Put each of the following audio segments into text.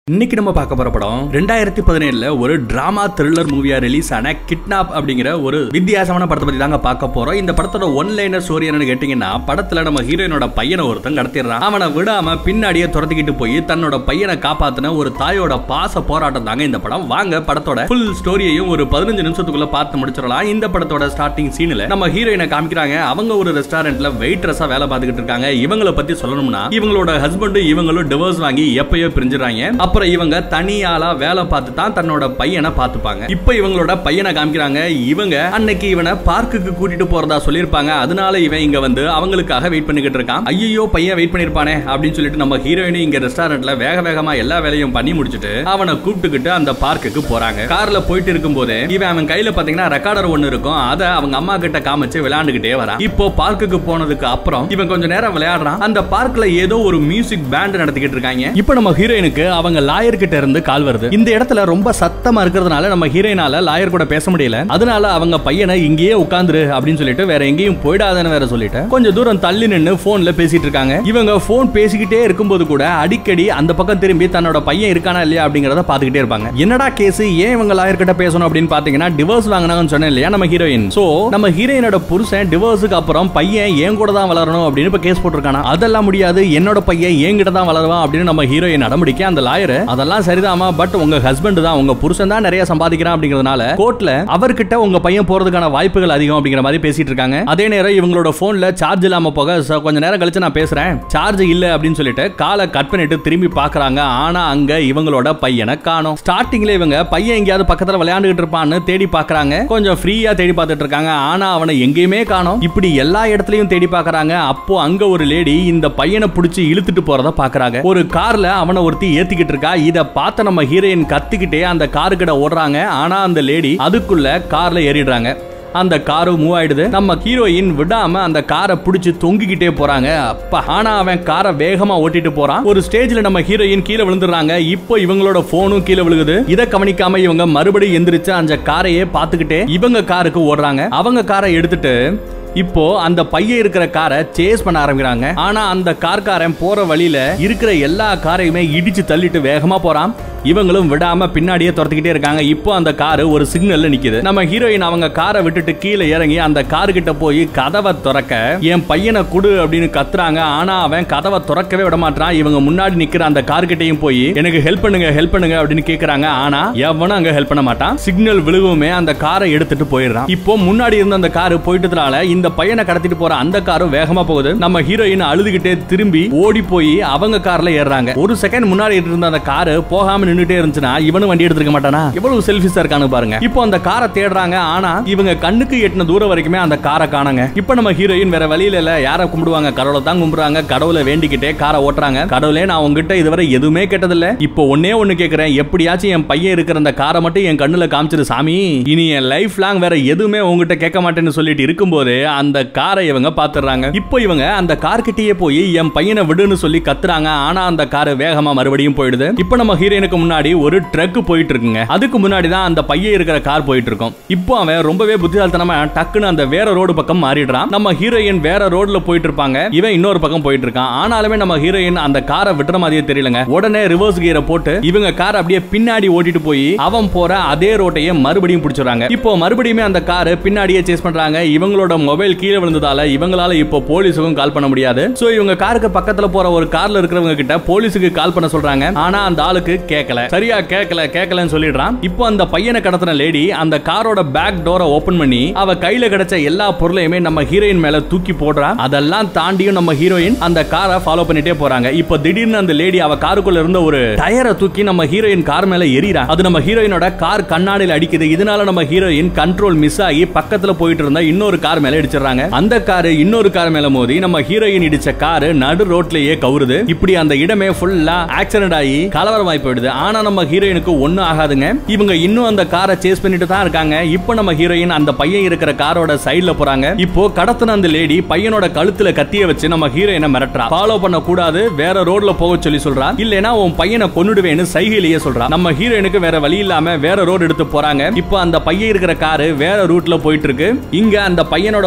இன்னைக்கு நம்ம பார்க்க போற படம் ரெண்டாயிரத்தி பதினேழுல ஒரு டிராமா த்ரில்லர் மூவியா ரிலீஸ் ஆன கிட்னாப் அப்படிங்கிற ஒரு வித்தியாசமான படத்தை பத்தி தாங்க பார்க்க போறோம் இந்த படத்தோட ஒன் லைனர் ஸ்டோரி என்னன்னு கேட்டீங்கன்னா படத்துல நம்ம ஹீரோயினோட பையனை ஒருத்தன் கடத்திடுறான் அவனை விடாம பின்னாடியே துரத்திக்கிட்டு போய் தன்னோட பையனை காப்பாத்தின ஒரு தாயோட பாச போராட்டம் தாங்க இந்த படம் வாங்க படத்தோட ஃபுல் ஸ்டோரியையும் ஒரு பதினஞ்சு நிமிஷத்துக்குள்ள பார்த்து முடிச்சிடலாம் இந்த படத்தோட ஸ்டார்டிங் சீன்ல நம்ம ஹீரோயினை காமிக்கிறாங்க அவங்க ஒரு ரெஸ்டாரண்ட்ல வெயிட்ரஸா வேலை பார்த்துக்கிட்டு இருக்காங்க இவங்கள பத்தி சொல்லணும்னா இவங்களோட ஹஸ்பண்டும் இவங்களும் டிவோர்ஸ் வாங்கி எப்பயோ பிரிஞ்சிடறாங்க அப்புறம் இவங்க தனியாளா வேலை பார்த்து தான் தன்னோட பையனை பார்த்துப்பாங்க இப்போ இவங்களோட பையனை காமிக்கிறாங்க இவங்க அன்னைக்கு இவனை பார்க்குக்கு கூட்டிட்டு போறதா சொல்லியிருப்பாங்க அதனால இவன் இங்க வந்து அவங்களுக்காக வெயிட் பண்ணிக்கிட்டு இருக்கான் ஐயோ பையன் வெயிட் பண்ணிருப்பானே அப்படின்னு சொல்லிட்டு நம்ம ஹீரோயினும் இங்க ரெஸ்டாரண்ட்ல வேக வேகமா எல்லா வேலையும் பண்ணி முடிச்சிட்டு அவனை கூப்பிட்டுக்கிட்டு அந்த பார்க்குக்கு போறாங்க கார்ல போயிட்டு இருக்கும்போது இவன் அவன் கையில பாத்தீங்கன்னா ரெக்கார்டர் ஒன்னு இருக்கும் அதை அவங்க அம்மா கிட்ட காமிச்சு விளையாண்டுகிட்டே வரான் இப்போ பார்க்குக்கு போனதுக்கு அப்புறம் இவன் கொஞ்ச நேரம் விளையாடுறான் அந்த பார்க்ல ஏதோ ஒரு மியூசிக் பேண்ட் நடத்திக்கிட்டு இருக்காங்க இப்போ நம்ம ஹீரோயினுக்கு அவங்க லாயர் கிட்ட இருந்து கால் வருது இந்த இடத்துல ரொம்ப சத்தமா இருக்கிறதுனால நம்ம ஹீரோயினால லாயர் கூட பேச முடியல அதனால அவங்க பையனை இங்கேயே உட்கார்ந்துரு அப்படின்னு சொல்லிட்டு வேற எங்கேயும் போயிடாதன்னு வேற சொல்லிட்டு கொஞ்சம் தூரம் தள்ளி நின்னு போன்ல பேசிட்டு இருக்காங்க இவங்க போன் பேசிக்கிட்டே இருக்கும்போது கூட அடிக்கடி அந்த பக்கம் திரும்பி தன்னோட பையன் இருக்கானா இல்லையா அப்படிங்கறத பாத்துக்கிட்டே இருப்பாங்க என்னடா கேஸ் ஏன் இவங்க லாயர் கிட்ட பேசணும் அப்படின்னு பாத்தீங்கன்னா டிவோர்ஸ் வாங்கினாங்கன்னு சொன்னேன் இல்லையா நம்ம ஹீரோயின் சோ நம்ம ஹீரோயினோட புருஷன் டிவோர்ஸுக்கு அப்புறம் பையன் என் கூட தான் வளரணும் அப்படின்னு இப்ப கேஸ் போட்டிருக்கானா அதெல்லாம் முடியாது என்னோட பையன் என்கிட்ட தான் வளருவான் அப்படின்னு நம்ம ஹீரோயின் அடம்பிடிக்க அந்த லாயர் அதெல்லாம் சரிதாமா பட் உங்க ஹஸ்பண்ட் தான் உங்க புருஷன் தான் நிறைய சம்பாதிக்கிறான் அப்படிங்கறதுனால கோர்ட்ல அவர்கிட்ட உங்க பையன் போறதுக்கான வாய்ப்புகள் அதிகம் அப்படிங்கிற மாதிரி பேசிட்டு இருக்காங்க அதே நேரம் இவங்களோட போன்ல சார்ஜ் இல்லாம போக "ச- கொஞ்ச நேரம் கழிச்சு நான் பேசுறேன் சார்ஜ் இல்ல அப்படின்னு சொல்லிட்டு காலை கட் பண்ணிட்டு திரும்பி பாக்குறாங்க ஆனா அங்க இவங்களோட பையனை காணோம் ஸ்டார்டிங்ல இவங்க பையன் எங்கேயாவது பக்கத்துல விளையாண்டுகிட்டு இருப்பான்னு தேடி பாக்குறாங்க கொஞ்சம் ஃப்ரீயா தேடி பார்த்துட்டு இருக்காங்க ஆனா அவனை எங்கேயுமே காணோம் இப்படி எல்லா இடத்துலயும் தேடி பாக்குறாங்க அப்போ அங்க ஒரு லேடி இந்த பையனை பிடிச்சி இழுத்துட்டு போறத பாக்குறாங்க ஒரு கார்ல அவனை ஒருத்தி ஏத்திக்கிட்டு இருக்கா இத பார்த்த நம்ம ஹீரோயின் கத்திக்கிட்டே அந்த காரு கிட்ட ஓடுறாங்க ஆனா அந்த லேடி அதுக்குள்ள கார்ல ஏறிடுறாங்க அந்த காரு மூவ் ஆயிடுது நம்ம ஹீரோயின் விடாம அந்த காரை பிடிச்சு தொங்கிக்கிட்டே போறாங்க அப்பா ஆனா அவன் காரை வேகமா ஓட்டிட்டு போறான் ஒரு ஸ்டேஜ்ல நம்ம ஹீரோயின் கீழே விழுந்துடுறாங்க இப்போ இவங்களோட போனும் கீழே விழுகுது இதை கவனிக்காம இவங்க மறுபடியும் எந்திரிச்சு அந்த காரையே பார்த்துக்கிட்டே இவங்க காருக்கு ஓடுறாங்க அவங்க காரை எடுத்துட்டு இப்போ அந்த பையன் இருக்கிற காரை சேஸ் பண்ண ஆரம்பிக்கிறாங்க ஆனா அந்த கார்காரன் போற வழியில இருக்கிற எல்லா காரையுமே இடிச்சு தள்ளிட்டு வேகமா போறான் இவங்களும் விடாம பின்னாடியே துரத்திக்கிட்டே இருக்காங்க இப்போ அந்த காரு ஒரு சிக்னல்ல நிக்குது நம்ம ஹீரோயின் அவங்க காரை விட்டுட்டு கீழே இறங்கி அந்த காரு கிட்ட போய் கதவை திறக்க என் பையனை குடு அப்படின்னு கத்துறாங்க ஆனா அவன் கதவை திறக்கவே விட மாட்டான் இவங்க முன்னாடி நிக்கிற அந்த கார் கிட்டயும் போய் எனக்கு ஹெல்ப் பண்ணுங்க ஹெல்ப் பண்ணுங்க அப்படின்னு கேக்குறாங்க ஆனா எவனும் அங்க ஹெல்ப் பண்ண மாட்டான் சிக்னல் விழுகுமே அந்த காரை எடுத்துட்டு போயிடுறான் இப்போ முன்னாடி இருந்த அந்த காரு போயிட்டதுனால இந்த பையனை கடத்திட்டு போற அந்த காரும் வேகமா போகுது நம்ம ஹீரோயின் அழுதுகிட்டே திரும்பி ஓடி போய் அவங்க கார்ல ஏறுறாங்க ஒரு செகண்ட் முன்னாடி இருந்த அந்த காரு போகாம நின்னுட்டே இருந்துச்சுன்னா இவனும் வண்டி எடுத்துக்க மாட்டானா எவ்வளவு செல்ஃபிஷா இருக்கானு பாருங்க இப்போ அந்த காரை தேடுறாங்க ஆனா இவங்க கண்ணுக்கு எட்டின தூரம் வரைக்குமே அந்த காரை காணங்க இப்போ நம்ம ஹீரோயின் வேற வழியில இல்ல யாரை கும்பிடுவாங்க கடவுளை தான் கும்பிடுறாங்க கடவுளை வேண்டிக்கிட்டே காரை ஓட்டுறாங்க கடவுளே நான் உங்ககிட்ட இதுவரை எதுவுமே கேட்டதில்ல இப்போ ஒன்னே ஒண்ணு கேக்குறேன் எப்படியாச்சும் என் பையன் இருக்கிற அந்த காரை மட்டும் என் கண்ணுல காமிச்சிரு சாமி இனி என் லைஃப் லாங் வேற எதுவுமே உங்ககிட்ட கேட்க மாட்டேன்னு சொல்லிட்டு இருக்கும்போது அந்த காரை இவங்க பாத்துறாங்க இப்போ இவங்க அந்த கார் கிட்டயே போய் என் பையனை விடுன்னு சொல்லி கத்துறாங்க ஆனா அந்த கார் வேகமா மறுபடியும் போயிடுது இப்போ நம்ம ஹீரோயினுக்கு முன்னாடி ஒரு ட்ரக் போயிட்டு இருக்குங்க அதுக்கு முன்னாடி தான் அந்த பையன் இருக்கிற கார் போயிட்டு இருக்கும் இப்போ அவன் ரொம்பவே புத்திசாலித்தனமா டக்குன்னு அந்த வேற ரோடு பக்கம் மாறிடுறான் நம்ம ஹீரோயின் வேற ரோட்ல போயிட்டு இருப்பாங்க இவன் இன்னொரு பக்கம் போயிட்டு இருக்கான் ஆனாலுமே நம்ம ஹீரோயின் அந்த காரை விட்டுற மாதிரியே தெரியலங்க உடனே ரிவர்ஸ் கியரை போட்டு இவங்க கார் அப்படியே பின்னாடி ஓட்டிட்டு போய் அவன் போற அதே ரோட்டையே மறுபடியும் பிடிச்சிடுறாங்க இப்போ மறுபடியுமே அந்த கார் பின்னாடியே சேஸ் பண்றாங்க இவங்களோட மொபைல் கீழே விழுந்ததால இவங்களால இப்போ போலீஸுக்கும் கால் பண்ண முடியாது சோ இவங்க காருக்கு பக்கத்துல போற ஒரு கார்ல இருக்கிறவங்க கிட்ட போலீஸுக்கு கால் பண்ண சொல்றாங்க ஆனா அந்த ஆளுக்கு கேட்கல சரியா கேட்கல கேட்கலன்னு சொல்லிடுறான் இப்போ அந்த பையனை கடத்தின லேடி அந்த காரோட பேக் டோரை ஓபன் பண்ணி அவ கையில கிடைச்ச எல்லா பொருளையுமே நம்ம ஹீரோயின் மேல தூக்கி போடுறா அதெல்லாம் தாண்டியும் நம்ம ஹீரோயின் அந்த காரை ஃபாலோ பண்ணிட்டே போறாங்க இப்போ திடீர்னு அந்த லேடி அவ காருக்குள்ள இருந்த ஒரு டயரை தூக்கி நம்ம ஹீரோயின் கார் மேல எறிறா அது நம்ம ஹீரோயினோட கார் கண்ணாடியில் அடிக்குது இதனால நம்ம ஹீரோயின் கண்ட்ரோல் மிஸ் ஆகி பக்கத்துல போயிட்டு இருந்த இன்னொரு கார் மேல இடிச்சிடுறாங்க அந்த கார் இன்னொரு கார் மேல மோதி நம்ம ஹீரோயின் இடிச்ச கார் நடு ரோட்லயே கவுருது இப்படி அந்த இடமே ஃபுல்லா ஆக்சிடென்ட் ஆகி கலவரமாய் போயிடுது ஆனா நம்ம ஹீரோயினுக்கு ஒண்ணும் ஆகாதுங்க இவங்க இன்னும் அந்த காரை சேஸ் பண்ணிட்டு தான் இருக்காங்க இப்போ நம்ம ஹீரோயின் அந்த பையன் இருக்கிற காரோட சைடுல போறாங்க இப்போ கடத்தின அந்த லேடி பையனோட கழுத்துல கத்திய வச்சு நம்ம ஹீரோயினை மிரட்டுறா ஃபாலோ பண்ண கூடாது வேற ரோட்ல போக சொல்லி சொல்றா இல்லனா உன் பையனை கொன்னுடுவேன்னு சைகையிலேயே சொல்றா நம்ம ஹீரோயினுக்கு வேற வழி இல்லாம வேற ரோடு எடுத்து போறாங்க இப்போ அந்த பையன் இருக்கிற காரு வேற ரூட்ல போயிட்டு இருக்கு இங்க அந்த பையனோட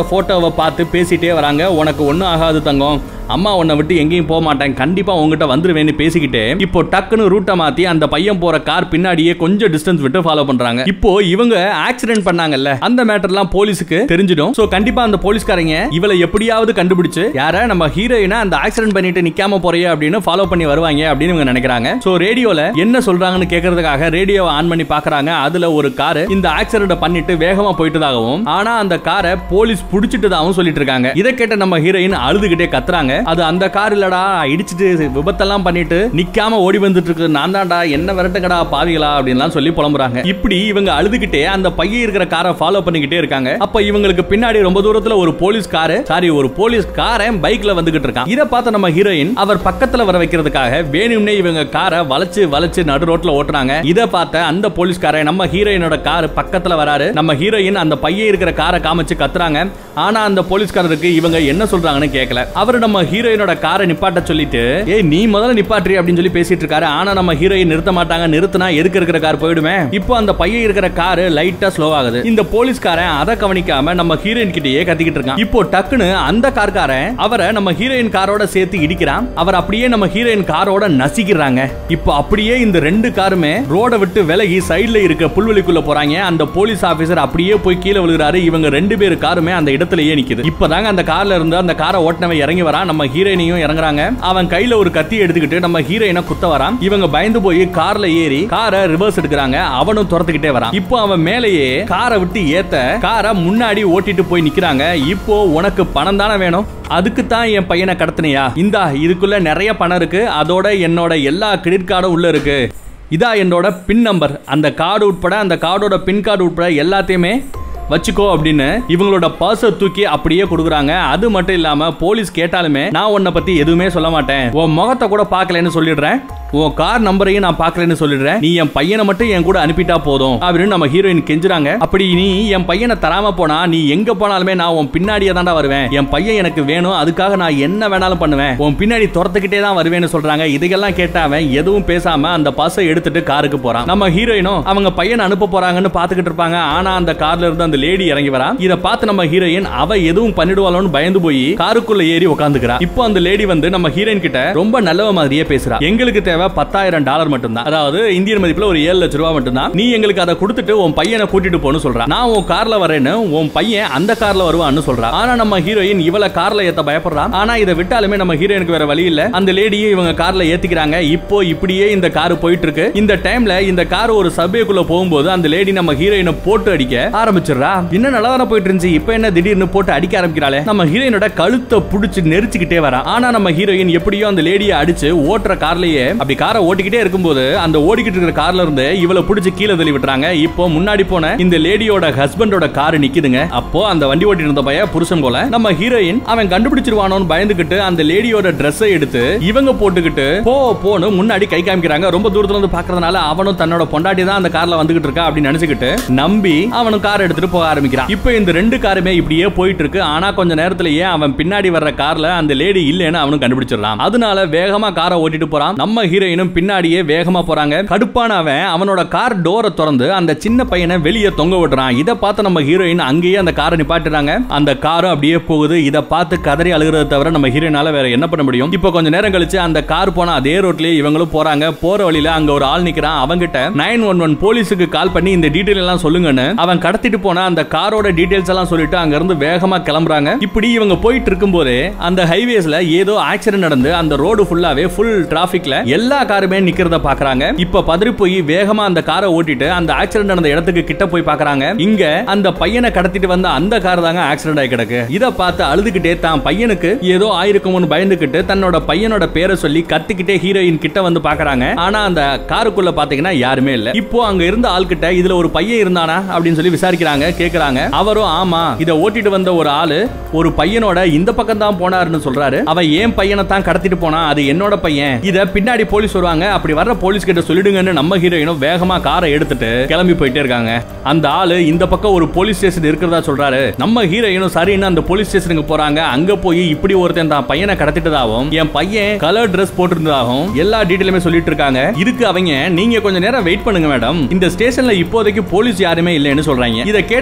போட்டோவை பார்த்து பேசிட்டே வராங்க உனக்கு ஒன்றும் ஆகாது தங்கம் அம்மா உன்னை விட்டு எங்கேயும் போக மாட்டேன் கண்டிப்பா உங்ககிட்ட வந்துருவேன்னு பேசிக்கிட்டு இப்போ டக்குன்னு ரூட்டை மாத்தி அந்த பையன் போற கார் பின்னாடியே கொஞ்சம் டிஸ்டன்ஸ் விட்டு ஃபாலோ பண்றாங்க இப்போ இவங்க ஆக்சிடென்ட் பண்ணாங்கல்ல அந்த மேட்டர்லாம் போலீஸுக்கு தெரிஞ்சிடும் சோ கண்டிப்பா அந்த போலீஸ்காரங்க இவளை எப்படியாவது கண்டுபிடிச்சு யார நம்ம ஹீரோயினை அந்த ஆக்சிடென்ட் பண்ணிட்டு நிக்காம போறியே அப்படின்னு ஃபாலோ பண்ணி வருவாங்க அப்படின்னு இவங்க நினைக்கிறாங்க சோ ரேடியோல என்ன சொல்றாங்கன்னு கேட்கறதுக்காக ரேடியோவை ஆன் பண்ணி பாக்குறாங்க அதுல ஒரு கார் இந்த ஆக்சிடென்ட் பண்ணிட்டு வேகமா போயிட்டதாகவும் ஆனா அந்த காரை போலீஸ் புடிச்சிட்டதாகவும் சொல்லிட்டு இருக்காங்க இதை கேட்ட நம்ம ஹீரோயின் அழுதுகிட்டே கத்துறாங்க அது அந்த கார் இல்லடா இடிச்சிட்டு விபத்தெல்லாம் பண்ணிட்டு நிக்காம ஓடி வந்துட்டு இருக்கு நான் தான்டா என்ன விரட்டுங்கடா பாவிகளா அப்படின்லாம் சொல்லி புலம்புறாங்க இப்படி இவங்க அழுதுகிட்டே அந்த பையன் இருக்கிற காரை ஃபாலோ பண்ணிக்கிட்டே இருக்காங்க அப்ப இவங்களுக்கு பின்னாடி ரொம்ப தூரத்துல ஒரு போலீஸ் காரு சாரி ஒரு போலீஸ் காரை பைக்ல வந்துகிட்டு இருக்கான் இதை பார்த்த நம்ம ஹீரோயின் அவர் பக்கத்துல வர வைக்கிறதுக்காக வேணும்னே இவங்க காரை வளைச்சு வளைச்சு நடு ரோட்ல ஓட்டுறாங்க இதை பார்த்த அந்த போலீஸ்காரை நம்ம ஹீரோயினோட கார் பக்கத்துல வராரு நம்ம ஹீரோயின் அந்த பையன் இருக்கிற காரை காமிச்சு கத்துறாங்க ஆனா அந்த போலீஸ்காரருக்கு இவங்க என்ன சொல்றாங்கன்னு கேட்கல அவர் நம்ம ஹீரோயினோட காரை நிப்பாட்ட சொல்லிட்டு ஏய் நீ முதல்ல நிப்பாட்ரி அப்படின்னு சொல்லி பேசிட்டு இருக்காரு ஆனா நம்ம ஹீரோயின் நிறுத்த மாட்டாங்க நிறுத்தினா எதுக்கு இருக்கிற கார் போயிடுமே இப்போ அந்த பையன் இருக்கிற காரு லைட்டா ஸ்லோ ஆகுது இந்த போலீஸ்காரன் அதை கவனிக்காம நம்ம ஹீரோயின் கிட்டயே கத்திக்கிட்டு இருக்கான் இப்போ டக்குன்னு அந்த கார்காரன் அவரை நம்ம ஹீரோயின் காரோட சேர்த்து இடிக்கிறான் அவர் அப்படியே நம்ம ஹீரோயின் காரோட நசிக்கிறாங்க இப்போ அப்படியே இந்த ரெண்டு காருமே ரோட விட்டு விலகி சைடுல இருக்க புல்வெளிக்குள்ள போறாங்க அந்த போலீஸ் ஆபீசர் அப்படியே போய் கீழே விழுகிறாரு இவங்க ரெண்டு பேர் காருமே அந்த இடத்துலயே நிக்குது இப்பதாங்க அந்த கார்ல இருந்து அந்த காரை ஓட்டினவன் இறங்கி வரான் நம்ம ஹீரோயினையும் இறங்குறாங்க அவன் கையில ஒரு கத்தி எடுத்துக்கிட்டு நம்ம ஹீரோயினை குத்த வரான் இவங்க பயந்து போய் கார்ல ஏறி காரை ரிவர்ஸ் எடுக்கிறாங்க அவனும் துரத்துக்கிட்டே வரான் இப்போ அவன் மேலேயே காரை விட்டு ஏத்த காரை முன்னாடி ஓட்டிட்டு போய் நிக்கிறாங்க இப்போ உனக்கு பணம் தானே வேணும் அதுக்கு தான் என் பையனை கடத்தினியா இந்தா இதுக்குள்ள நிறைய பணம் இருக்கு அதோட என்னோட எல்லா கிரெடிட் கார்டும் உள்ள இருக்கு இதா என்னோட பின் நம்பர் அந்த கார்டு உட்பட அந்த கார்டோட பின் கார்டு உட்பட எல்லாத்தையுமே வச்சுக்கோ அப்படின்னு இவங்களோட பர்ஸை தூக்கி அப்படியே கொடுக்குறாங்க அது மட்டும் இல்லாம போலீஸ் கேட்டாலுமே நான் உன்னை பத்தி எதுவுமே சொல்ல மாட்டேன் உன் முகத்தை கூட பார்க்கலன்னு சொல்லிடுறேன் உன் கார் நம்பரையும் நான் பார்க்கலன்னு சொல்லிடுறேன் நீ என் பையனை மட்டும் என் கூட அனுப்பிட்டா போதும் அப்படின்னு நம்ம ஹீரோயின் கெஞ்சுறாங்க அப்படி நீ என் பையனை தராம போனா நீ எங்க போனாலுமே நான் உன் பின்னாடியே தான்டா வருவேன் என் பையன் எனக்கு வேணும் அதுக்காக நான் என்ன வேணாலும் பண்ணுவேன் உன் பின்னாடி துரத்துக்கிட்டே தான் வருவேன்னு சொல்றாங்க இதையெல்லாம் கேட்ட அவன் எதுவும் பேசாம அந்த பஸ்ஸை எடுத்துட்டு காருக்கு போறான் நம்ம ஹீரோயினும் அவங்க பையனை அனுப்ப போறாங்கன்னு பாத்துக்கிட்டு இருப்பாங்க ஆனா அந்த கார்ல இருந்து அந்த லேடி இறங்கி வரா இத பார்த்து நம்ம ஹீரோயின் அவ எதுவும் பண்ணிடுவாளோன்னு பயந்து போய் காருக்குள்ள ஏறி உட்காந்துக்கிறா இப்போ அந்த லேடி வந்து நம்ம ஹீரோயின் கிட்ட ரொம்ப நல்லவ மாதிரியே பேசுறா எங்களுக்கு தேவை பத்தாயிரம் டாலர் மட்டும்தான் அதாவது இந்தியன் மதிப்புல ஒரு ஏழு லட்சம் ரூபாய் மட்டும்தான் நீ எங்களுக்கு அதை கொடுத்துட்டு உன் பையனை கூட்டிட்டு போன்னு சொல்றா நான் உன் கார்ல வரேன்னு உன் பையன் அந்த கார்ல வருவான்னு சொல்றா ஆனா நம்ம ஹீரோயின் இவள கார்ல ஏத்த பயப்படுறா ஆனா இதை விட்டாலுமே நம்ம ஹீரோயினுக்கு வேற வழி இல்ல அந்த லேடியை இவங்க கார்ல ஏத்திக்கிறாங்க இப்போ இப்படியே இந்த கார் போயிட்டு இருக்கு இந்த டைம்ல இந்த கார் ஒரு சபேக்குள்ள போகும்போது அந்த லேடி நம்ம ஹீரோயினை போட்டு அடிக்க ஆரம்பிச்சிடுறா இன்னும் நல்லா தானே போயிட்டு இருந்துச்சு இப்போ என்ன திடீர்னு போட்டு அடிக்க ஆரம்பிக்கிறாளே நம்ம ஹீரோயினோட கழுத்தை புடிச்சு நெரிச்சுக்கிட்டே வரா ஆனா நம்ம ஹீரோயின் எப்படியோ அந்த லேடியை அடிச்சு ஓட்டுற கார்லயே அப்படி காரை ஓட்டிக்கிட்டே இருக்கும்போது அந்த ஓடிக்கிட்டு இருக்கிற கார்ல இருந்து இவளை புடிச்சு கீழே தள்ளி விட்டுறாங்க இப்போ முன்னாடி போன இந்த லேடியோட ஹஸ்பண்டோட கார் நிக்குதுங்க அப்போ அந்த வண்டி ஓட்டிட்டு இருந்த பையன் புருஷன் போல நம்ம ஹீரோயின் அவன் கண்டுபிடிச்சிருவானோன்னு பயந்துகிட்டு அந்த லேடியோட ட்ரெஸ்ஸை எடுத்து இவங்க போட்டுக்கிட்டு போ போன்னு முன்னாடி கை காமிக்கிறாங்க ரொம்ப தூரத்துல இருந்து பாக்குறதுனால அவனும் தன்னோட பொண்டாட்டி தான் அந்த கார்ல வந்துகிட்டு இருக்கா அப்படின்னு நினைச்சுக்கிட்டு நம்பி அவனும் கார் எடுத்துட்டு போக ஆரம்பிக்கிறான் இப்போ இந்த ரெண்டு காருமே இப்படியே போயிட்டு இருக்கு ஆனா கொஞ்ச நேரத்திலேயே அவன் பின்னாடி வர்ற கார்ல அந்த லேடி இல்லைன்னு அவனும் கண்டுபிடிச்சிடலாம் அதனால வேகமா காரை ஓட்டிட்டு போறான் நம்ம ஹீரோயினும் பின்னாடியே வேகமா போறாங்க கடுப்பான அவன் அவனோட கார் டோரை திறந்து அந்த சின்ன பையனை வெளியே தொங்க விடுறான் இதை பார்த்து நம்ம ஹீரோயின் அங்கேயே அந்த காரை நிப்பாட்டுறாங்க அந்த காரும் அப்படியே போகுது இதை பார்த்து கதறி அழுகிறத தவிர நம்ம ஹீரோயினால வேற என்ன பண்ண முடியும் இப்போ கொஞ்ச நேரம் கழிச்சு அந்த கார் போன அதே ரோட்லயே இவங்களும் போறாங்க போற வழியில அங்க ஒரு ஆள் நிக்கிறான் அவங்கிட்ட நைன் ஒன் ஒன் போலீஸுக்கு கால் பண்ணி இந்த டீடைல் எல்லாம் சொல்லுங்கன்னு அவன் கடத்திட்டு போன அந்த காரோட டீடைல்ஸ் எல்லாம் சொல்லிட்டு அங்க இருந்து வேகமா கிளம்புறாங்க இப்படி இவங்க போயிட்டு இருக்கும்போதே அந்த ஹைவேஸ்ல ஏதோ ஆக்சிடென்ட் நடந்து அந்த ரோடு ஃபுல்லாவே ஃபுல் டிராபிக்ல எல்லா காருமே நிக்கிறத பாக்குறாங்க இப்ப பதறி போய் வேகமா அந்த காரை ஓட்டிட்டு அந்த ஆக்சிடென்ட் நடந்த இடத்துக்கு கிட்ட போய் பாக்குறாங்க இங்க அந்த பையனை கடத்திட்டு வந்த அந்த கார் தாங்க ஆக்சிடென்ட் ஆகி கிடக்கு இத பார்த்து அழுதுகிட்டே தான் பையனுக்கு ஏதோ ஆயிருக்கும்னு பயந்துகிட்டு தன்னோட பையனோட பேரை சொல்லி கத்திக்கிட்டே ஹீரோயின் கிட்ட வந்து பாக்குறாங்க ஆனா அந்த காருக்குள்ள பாத்தீங்கன்னா யாருமே இல்ல இப்போ அங்க இருந்த ஆள் கிட்ட இதுல ஒரு பையன் இருந்தானா அப்படின்னு சொல்லி விசாரிக்கிறாங்க கேக்குறாங்க அவரும் ஆமா இத ஓட்டிட்டு வந்த ஒரு ஆளு ஒரு பையனோட இந்த பக்கம் தான் போனாருன்னு சொல்றாரு அவன் ஏன் பையனை தான் கடத்திட்டு போனா அது என்னோட பையன் இத பின்னாடி போலீஸ் வருவாங்க அப்படி வர்ற போலீஸ் கிட்ட சொல்லிடுங்கன்னு நம்ம ஹீரோயினும் வேகமா காரை எடுத்துட்டு கிளம்பி போயிட்டே இருக்காங்க அந்த ஆளு இந்த பக்கம் ஒரு போலீஸ் ஸ்டேஷன் இருக்கிறதா சொல்றாரு நம்ம ஹீரோயினும் சரின்னு அந்த போலீஸ் ஸ்டேஷனுக்கு போறாங்க அங்க போய் இப்படி ஒருத்தன் தான் பையனை கடத்திட்டதாகவும் என் பையன் கலர் ட்ரெஸ் போட்டிருந்ததாகவும் எல்லா டீட்டெயிலுமே சொல்லிட்டு இருக்காங்க இதுக்கு அவங்க நீங்க கொஞ்ச நேரம் வெயிட் பண்ணுங்க மேடம் இந்த ஸ்டேஷன்ல இப்போதைக்கு போலீஸ் யாருமே இல்லைன்னு சொல்றாங்க இதை கேட்ட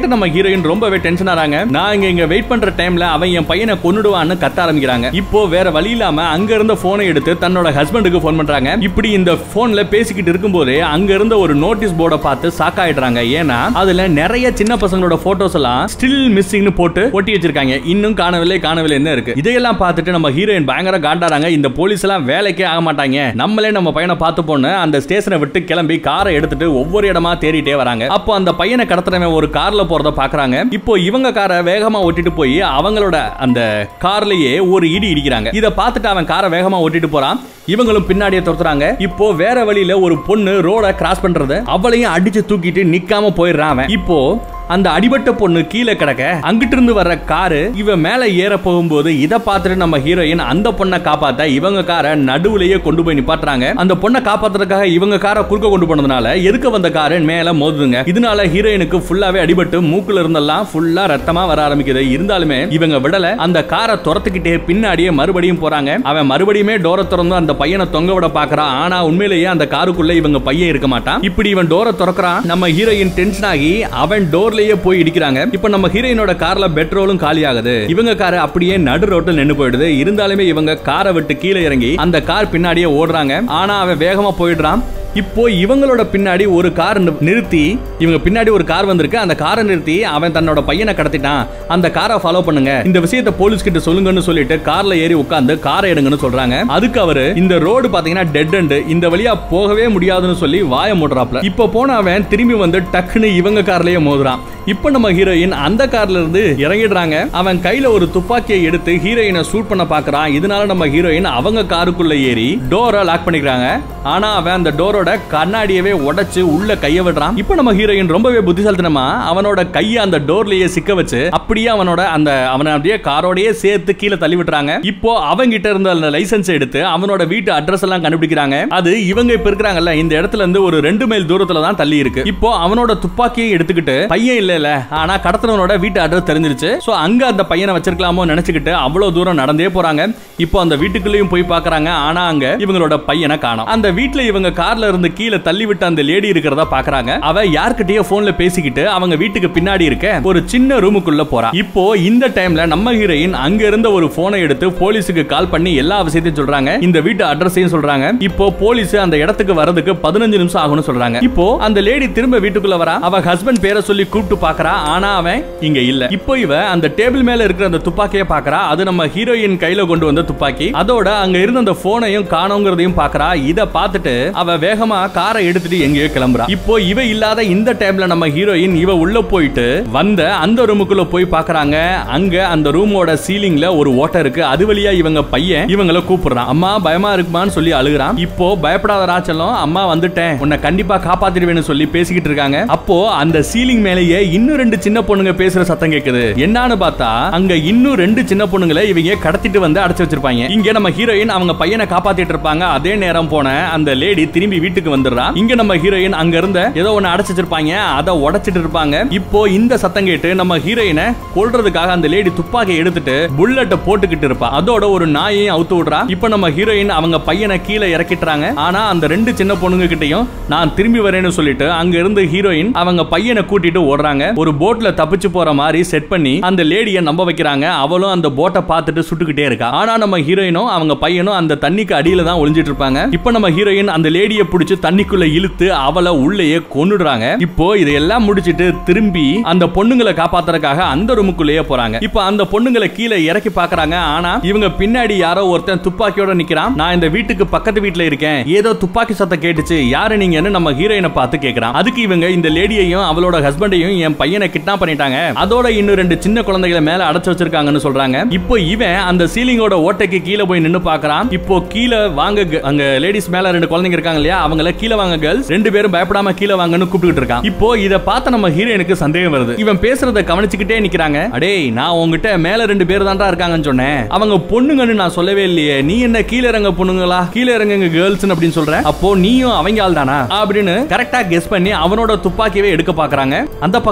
கேட்டு நம்ம ஹீரோயின் ரொம்பவே டென்ஷன் ஆறாங்க நான் இங்க இங்க வெயிட் பண்ற டைம்ல அவன் என் பையனை கொன்னுடுவான்னு கத்த ஆரம்பிக்கிறாங்க இப்போ வேற வழி இல்லாம அங்க இருந்த போனை எடுத்து தன்னோட ஹஸ்பண்டுக்கு போன் பண்றாங்க இப்படி இந்த போன்ல பேசிக்கிட்டு இருக்கும்போதே அங்க இருந்த ஒரு நோட்டீஸ் போர்டை பார்த்து ஷாக் ஆயிடுறாங்க ஏன்னா அதுல நிறைய சின்ன பசங்களோட போட்டோஸ் எல்லாம் ஸ்டில் மிஸ்ஸிங்னு போட்டு ஒட்டி வச்சிருக்காங்க இன்னும் காணவில்லை காணவில்லை என்ன இருக்கு இதையெல்லாம் பார்த்துட்டு நம்ம ஹீரோயின் பயங்கர காண்டாறாங்க இந்த போலீஸ் எல்லாம் வேலைக்கே ஆக மாட்டாங்க நம்மளே நம்ம பையனை பார்த்து போன அந்த ஸ்டேஷனை விட்டு கிளம்பி காரை எடுத்துட்டு ஒவ்வொரு இடமா தேடிட்டே வராங்க அப்போ அந்த பையனை கடத்துறவன் ஒரு கார்ல போறத பாக்குறாங்க இப்போ இவங்க காரை வேகமா ஓட்டிட்டு போய் அவங்களோட அந்த கார்லயே ஒரு இடி இடிக்கிறாங்க இத பார்த்துட்டு அவன் காரை வேகமா ஓட்டிட்டு போறான் இவங்களும் பின்னாடியே துரத்துறாங்க இப்போ வேற வழியில ஒரு பொண்ணு ரோட கிராஸ் பண்றது அவளையும் அடிச்சு தூக்கிட்டு நிக்காம போயிடுறான் அவன் இப்போ அந்த அடிபட்ட பொண்ணு கீழே கிடக்க அங்கிட்டு இருந்து வர்ற காரு இவ மேல ஏற போகும்போது இத பார்த்துட்டு நம்ம ஹீரோயின் அந்த பொண்ணை காப்பாத்த இவங்க காரை நடுவுலயே கொண்டு போய் நிப்பாட்டுறாங்க அந்த பொண்ணை காப்பாத்துறதுக்காக இவங்க காரை குறுக்க கொண்டு போனதுனால எதுக்க வந்த காரு மேல மோதுதுங்க இதனால ஹீரோயினுக்கு ஃபுல்லாவே அடிபட்டு மூக்குல இருந்தெல்லாம் ஃபுல்லா ரத்தமா வர ஆரம்பிக்குது இருந்தாலுமே இவங்க விடல அந்த காரை துரத்துக்கிட்டே பின்னாடியே மறுபடியும் போறாங்க அவன் மறுபடியுமே டோரை திறந்து அந்த பையனை தொங்க விட பாக்குறான் ஆனா உண்மையிலேயே அந்த காருக்குள்ள இவங்க பையன் இருக்க மாட்டான் இப்படி இவன் டோரை திறக்கிறான் நம்ம ஹீரோயின் டென்ஷன் ஆகி அவன் டோர்லயே போய் இடிக்கிறாங்க இப்ப நம்ம ஹீரோயினோட கார்ல பெட்ரோலும் காலி ஆகுது இவங்க கார் அப்படியே நடு ரோட்டில் நின்னு போயிடுது இருந்தாலுமே இவங்க காரை விட்டு கீழே இறங்கி அந்த கார் பின்னாடியே ஓடுறாங்க ஆனா அவன் வேகமா போயிடுறான் இப்போ இவங்களோட பின்னாடி ஒரு கார் நி- நிறுத்தி இவங்க பின்னாடி ஒரு கார் வந்திருக்கு அந்த காரை நிறுத்தி அவன் தன்னோட பையனை கடத்திட்டான் அந்த காரை ஃபாலோ பண்ணுங்க இந்த விஷயத்தை போலீஸ் கிட்ட சொல்லுங்கன்னு சொல்லிட்டு கார்ல ஏறி உட்கார்ந்து காரை எடுங்கன்னு சொல்றாங்க அதுக்கு அவரு இந்த ரோடு பாத்தீங்கன்னா டெட் எண்ட் இந்த வழியா போகவே முடியாதுன்னு சொல்லி வாய மூடுறாப்ல இப்போ போன அவன் திரும்பி வந்து டக்குன்னு இவங்க கார்லயே மோதுறான் இப்போ நம்ம ஹீரோயின் அந்த கார்ல இருந்து இறங்கிடுறாங்க அவன் கையில ஒரு துப்பாக்கியை எடுத்து ஹீரோயினை ஷூட் பண்ண பாக்குறான் இதனால நம்ம ஹீரோயின் அவங்க காருக்குள்ள ஏறி டோரை லாக் பண்ணிக்கிறாங்க ஆனா அவன் அந்த டோரோட கண்ணாடியவே உடைச்சு உள்ள கைய விடுறான் இப்போ நம்ம ஹீரோயின் ரொம்பவே புத்திசாலித்தனமா அவனோட கையை அந்த டோர்லயே சிக்க வச்சு அப்படியே அவனோட அந்த அவனை அப்படியே காரோடயே சேர்த்து கீழே தள்ளி விட்டுறாங்க இப்போ அவங்க இருந்த அந்த லைசென்ஸ் எடுத்து அவனோட வீட்டு அட்ரஸ் எல்லாம் கண்டுபிடிக்கிறாங்க அது இவங்க இப்ப இருக்கிறாங்கல்ல இந்த இடத்துல இருந்து ஒரு ரெண்டு மைல் தூரத்துல தான் தள்ளி இருக்கு இப்போ அவனோட துப்பாக்கியை எடுத்துக்கிட்டு பையன் இல்ல இல்ல ஆனா கடத்தினவனோட வீட்டு அட்ரஸ் தெரிஞ்சிருச்சு சோ அங்க அந்த பையனை வச்சிருக்கலாமோ நினைச்சுக்கிட்டு அவ்வளவு தூரம் நடந்தே போறாங்க இப்போ அந்த வீட்டுக்குள்ளேயும் போய் பாக்குறாங்க ஆனா அங்க இவங்களோட பையனை காணோம் அந்த வீட்ல இவங்க கார்ல இருந்து கீழே தள்ளி விட்ட அந்த லேடி இருக்கிறதா பாக்குறாங்க அவ யார்கிட்டயோ போன்ல பேசிக்கிட்டு அவங்க வீட்டுக்கு பின்னாடி இருக்க ஒரு சின்ன ரூமுக்குள்ள போறா இப்போ இந்த டைம்ல நம்ம ஹீரோயின் அங்க இருந்த ஒரு போனை எடுத்து போலீஸுக்கு கால் பண்ணி எல்லா விஷயத்தையும் சொல்றாங்க இந்த வீட்டு அட்ரஸையும் சொல்றாங்க இப்போ போலீஸ் அந்த இடத்துக்கு வரதுக்கு பதினஞ்சு நிமிஷம் ஆகும்னு சொல்றாங்க இப்போ அந்த லேடி திரும்ப வீட்டுக்குள்ள வரா அவ ஹஸ்பண்ட் பேரை சொல்லி கூப்பிட்டு பாக்குறா ஆனா அவன் இங்க இல்ல இப்போ இவ அந்த டேபிள் மேல இருக்கிற அந்த துப்பாக்கியை பாக்குறா அது நம்ம ஹீரோயின் கையில கொண்டு வந்த துப்பாக்கி அதோட அங்க இருந்த அந்த போனையும் காணோங்கிறதையும் பாக்குறா இத பார்த்துட்டு அவ வேகமா காரை எடுத்துட்டு எங்கேயோ கிளம்புறா இப்போ இவ இல்லாத இந்த டைம்ல நம்ம ஹீரோயின் இவ உள்ள போயிட்டு வந்த அந்த ரூமுக்குள்ள போய் பாக்குறாங்க அங்க அந்த ரூமோட சீலிங்ல ஒரு ஓட்டை இருக்கு அது வழியா இவங்க பையன் இவங்கள கூப்பிடுறான் அம்மா பயமா இருக்குமான்னு சொல்லி அழுகுறான் இப்போ பயப்படாத ராச்சலம் அம்மா வந்துட்டேன் உன்னை கண்டிப்பா காப்பாத்திடுவேன்னு சொல்லி பேசிக்கிட்டு இருக்காங்க அப்போ அந்த சீலிங் மேலேயே இன்னும் ரெண்டு சின்ன பொண்ணுங்க பேசுற சத்தம் கேக்குது என்னன்னு பார்த்தா அங்க இன்னும் ரெண்டு சின்ன பொண்ணுங்களை இவங்க கடத்திட்டு வந்து அடைச்சு வச்சிருப்பாங்க இங்க நம்ம ஹீரோயின் அவங்க பையனை காப்பாத்திட்டு இருப்பாங்க அதே நேரம் போன அந்த லேடி திரும்பி வீட்டுக்கு வந்துடுறா இங்க நம்ம ஹீரோயின் அங்க இருந்த ஏதோ ஒண்ணு அடைச்சு வச்சிருப்பாங்க அதை உடைச்சிட்டு இருப்பாங்க இப்போ இந்த சத்தம் கேட்டு நம்ம ஹீரோயினை கொல்றதுக்காக அந்த லேடி துப்பாக்கி எடுத்துட்டு புல்லட்டை போட்டுக்கிட்டு இருப்பா அதோட ஒரு நாயையும் அவுத்து விடுறா இப்போ நம்ம ஹீரோயின் அவங்க பையனை கீழே இறக்கிட்டுறாங்க ஆனா அந்த ரெண்டு சின்ன பொண்ணுங்க கிட்டயும் நான் திரும்பி வரேன்னு சொல்லிட்டு அங்க இருந்து ஹீரோயின் அவங்க பையனை கூட்டிட்டு ஓடுறாங்க ஒரு போட்ல தப்பிச்சு போற மாதிரி செட் பண்ணி அந்த லேடிய நம்ப வைக்கிறாங்க அவளும் அந்த போட்டை பார்த்துட்டு சுட்டுக்கிட்டே இருக்கா ஆனா நம்ம ஹீரோயினும் அவங்க பையனும் அந்த தண்ணிக்கு அடியில தான் ஒளிஞ்சிட்டு இருப்பாங்க இப்போ நம்ம ஹீரோயின் அந்த லேடிய பிடிச்சு தண்ணிக்குள்ள இழுத்து அவளை உள்ளேயே கொன்னுடுறாங்க இப்போ இதையெல்லாம் முடிச்சிட்டு திரும்பி அந்த பொண்ணுங்களை காப்பாத்துறதுக்காக அந்த ரூமுக்குள்ளேயே போறாங்க இப்போ அந்த பொண்ணுங்களை கீழே இறக்கி பாக்குறாங்க ஆனா இவங்க பின்னாடி யாரோ ஒருத்தன் துப்பாக்கியோட நிக்கிறான் நான் இந்த வீட்டுக்கு பக்கத்து வீட்ல இருக்கேன் ஏதோ துப்பாக்கி சத்தம் கேட்டுச்சு யாரு நீங்கன்னு நம்ம ஹீரோயினை பார்த்து கேக்குறான் அதுக்கு இவங்க இந்த லேடியையும் அவளோட ஹஸ்பண்டையும் என் பையனை கிட்னாப் பண்ணிட்டாங்க அதோட இன்னும் ரெண்டு சின்ன குழந்தைகளை மேல அடைச்சு வச்சிருக்காங்கன்னு சொல்றாங்க இப்போ இவன் அந்த சீலிங்கோட ஓட்டைக்கு கீழே போய் நின்னு பார்க்கறான் இப்போ கீழே வாங்க க- அங்க லேடிஸ் மேல ரெண்டு குழந்தைங்க இருக்காங்க இல்லையா அவங்கள கீழே வாங்க கேர்ள்ஸ் ரெண்டு பேரும் பயப்படாம கீழே வாங்கன்னு கூப்பிட்டு இருக்கான் இப்போ இத பார்த்த நம்ம ஹீரோயினுக்கு சந்தேகம் வருது இவன் பேசுறத கவனிச்சுக்கிட்டே நிக்கிறாங்க அடே நான் உங்ககிட்ட மேல ரெண்டு பேர் தான்டா இருக்காங்கன்னு சொன்னேன் அவங்க பொண்ணுங்கன்னு நான் சொல்லவே இல்லையே நீ என்ன கீழே இறங்க பொண்ணுங்களா கீழே இறங்குங்க கேர்ள்ஸ் அப்படின்னு சொல்றேன் அப்போ நீயும் அவங்க ஆள் தானா அப்படின்னு கரெக்டா கெஸ் பண்ணி அவனோட துப்பாக்கியவே எடுக்க பாக்குறாங்க அந்த பக்கம்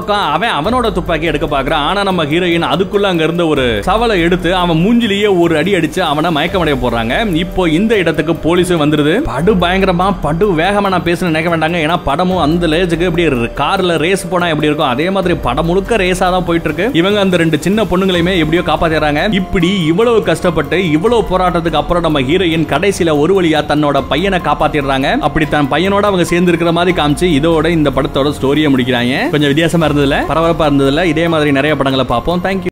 பக்கம் அவன் அவனோட துப்பாக்கி எடுக்க பாக்குறான் ஆனா நம்ம ஹீரோயின் அதுக்குள்ள அங்க இருந்த ஒரு சவலை எடுத்து அவன் மூஞ்சிலேயே ஒரு அடி அடிச்சு அவனை மயக்கமடைய போடுறாங்க இப்போ இந்த இடத்துக்கு போலீஸும் வந்துருது படு பயங்கரமா படு வேகமா நான் பேச நினைக்க வேண்டாங்க ஏன்னா படமும் அந்த லேஜுக்கு இப்படி கார்ல ரேஸ் போனா எப்படி இருக்கும் அதே மாதிரி படம் முழுக்க ரேஸா தான் போயிட்டு இருக்கு இவங்க அந்த ரெண்டு சின்ன பொண்ணுங்களையுமே எப்படியோ காப்பாத்திடுறாங்க இப்படி இவ்வளவு கஷ்டப்பட்டு இவ்வளவு போராட்டத்துக்கு அப்புறம் நம்ம ஹீரோயின் கடைசியில ஒரு வழியா தன்னோட பையனை காப்பாத்திடுறாங்க அப்படி தன் பையனோட அவங்க சேர்ந்து இருக்கிற மாதிரி காமிச்சு இதோட இந்த படத்தோட ஸ்டோரியை முடிக்கிறாங்க கொஞ்சம் வித்தியாசமா இருந்ததுல பரபரப்பா இருந்ததுல இதே மாதிரி நிறைய படங்களை பார்ப்போம் தேங்க்யூ